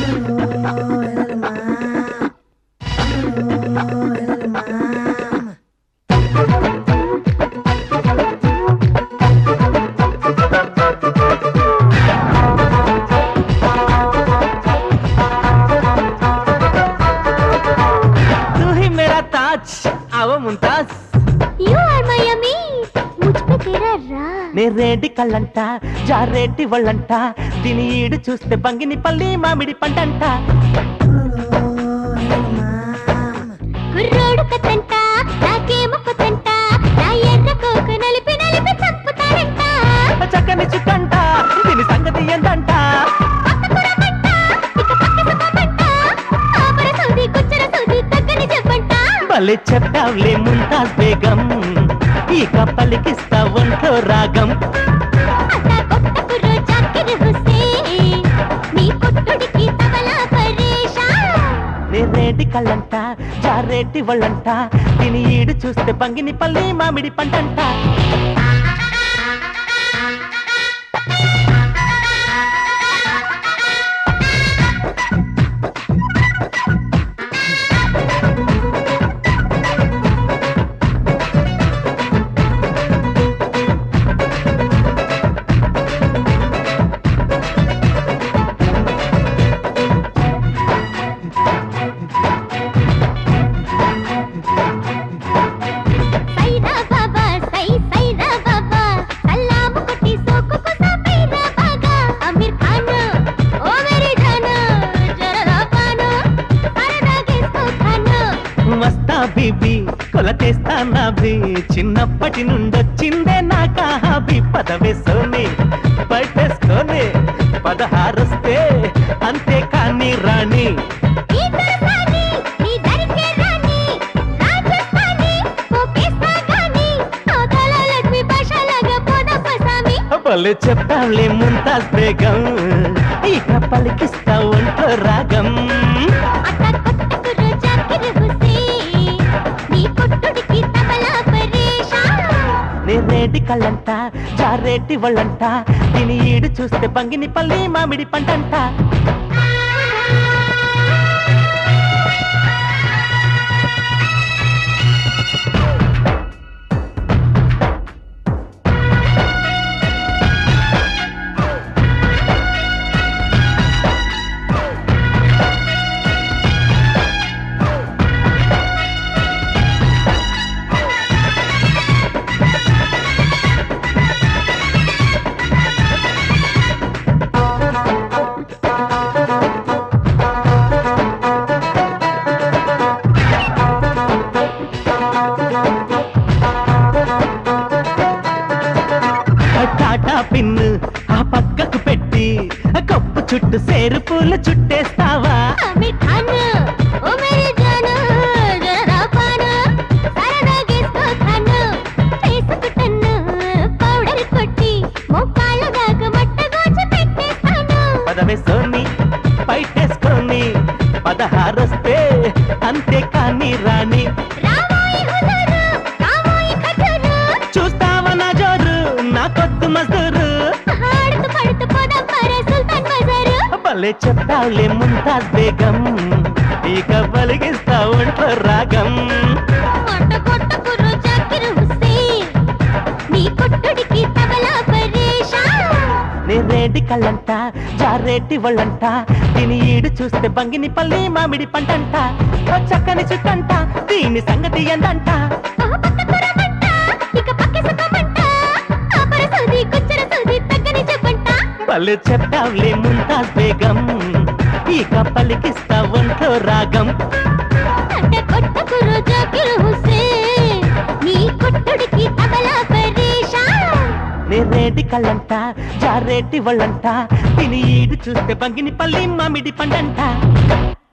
तू ही मेरा ताज आवो Mumtaz You are my yummy. मुझ पे तेरा राज. నే రేడి కళ్ళంట జారేటి వాళ్ళంట దీని ఈడు చూస్తే బంగిని పల్లి మామిడి పంటంట కుర్రోడు కథంట నాకేమో కొత్తంట నా ఎర్ర కోకు నలిపి నలిపి చంపుతారంట చక్కని చుట్టంట దీని సంగతి ఏంటంట ఇక పక్క సమంట ఆపర సౌది కుచ్చర సౌది తగ్గని చెప్పంట భలే చెప్పావులే ముంతాజ్ బేగం ఇక పలికిస్తా ఒంట్లో రాగం అట్టా కొత్త కుర్రో జాకిర్ హుస్సేన్ నీ కొట్టుడికి తబలా పరేషాన్ నే రేడి కళ్ళంట జారేటి వాళ్ళంట దీని ఈడు చూస్తే బంగిని పల్లి మామిడి పంటంట సైరా బాబా సై సైరా బాబా సలాము కొట్టి సోకుకు సాపైరా బాగా అమీర్ ఖాన్ ఓ మేరీ జాన్ జరా పాను సరదా గేసుకో ఖాన్ వస్తా బీబీ కొలతేస్తా నాభి చిన్నప్పటి నుండొచ్చిందే నాకా హాబీ పదవే సోని పట్టేసుకొని పదహారొస్తే అంతే కానీ రాణి ఈ తరసాని నీ దరికే రాని రాజస్థానీ పోకేస్తా గాని అవతల లక్ష్మి భాషలాగా పోద పసామి భలే చెప్తాంలే ముంతాజ్ బేగం ఇక పలికిస్తా ఒంట్లో రాగం అట్ట కొట్టకు రోజాకిర్ హుస్సేన్ నీ కొట్టుడికి తబలా పరేషాన్ నే రేటి కళ్ళంట జారేటి వాళ్ళంట దీని ఈడు చూస్తే బంగిని పల్లి మామిడి పంటంట టాటా పిన్ను ఆ పక్కకు పెట్టి కప్పు చుట్టూ సేరు పూలు చుట్టేస్తావా అమీర్ ఖాన్ ఓ మేరీ జాన్ జరా పాను సరదా గేసుకో ఖాన్ చేసుకుంటాను పౌడర్ కొట్టి మొక్కాళ్ళ దాకా మట్ట గోచి పెట్టేస్తాను పదవే సోని పైటేసుకొని పదహారొస్తే అంతే కానీ రాణి రామోయి హుజూరు రామోయి ఖజూరు చూస్తావా నా జోరు నా కొద్దు మజూరు ఆడుతూ పడుతూ పోదాం పరే సుల్తాన్ బజారు భలే చెప్తావులే ముంతాజ్ బేగం ఇక పలికిస్తా ఒంట్లో రాగం కొట్ట కొట్ట కుర్రు జాకిర్ హుస్సేన్ నీ కొట్టుడికి తబలా పరేషాన్ నే రేటి కళ్ళంట జారేటి వాళ్ళంట దీని ఈడు చూస్తే బంగిని పల్లి మామిడి పంటంట ఓ చక్కని చుట్టంట దీని సంగతి ఎందంట ఇక పక్క సుఖమంట ఆపర సౌది కుచ్చర సౌది తగ్గని చెప్పంట భలే చెప్తావులే ముంతాజ్ బేగం ఇక పలికిస్తా ఒంట్లో రాగం అడ్డ కొట్టకు రోజాకిర్ హుస్సేన్ నీ కొట్టుడికి తబలా పరేషాన్ నే రేటి కళ్ళంట జారేటి వాళ్ళంట దీని ఈడు చూస్తే బంగిని పల్లి మామిడి పండంట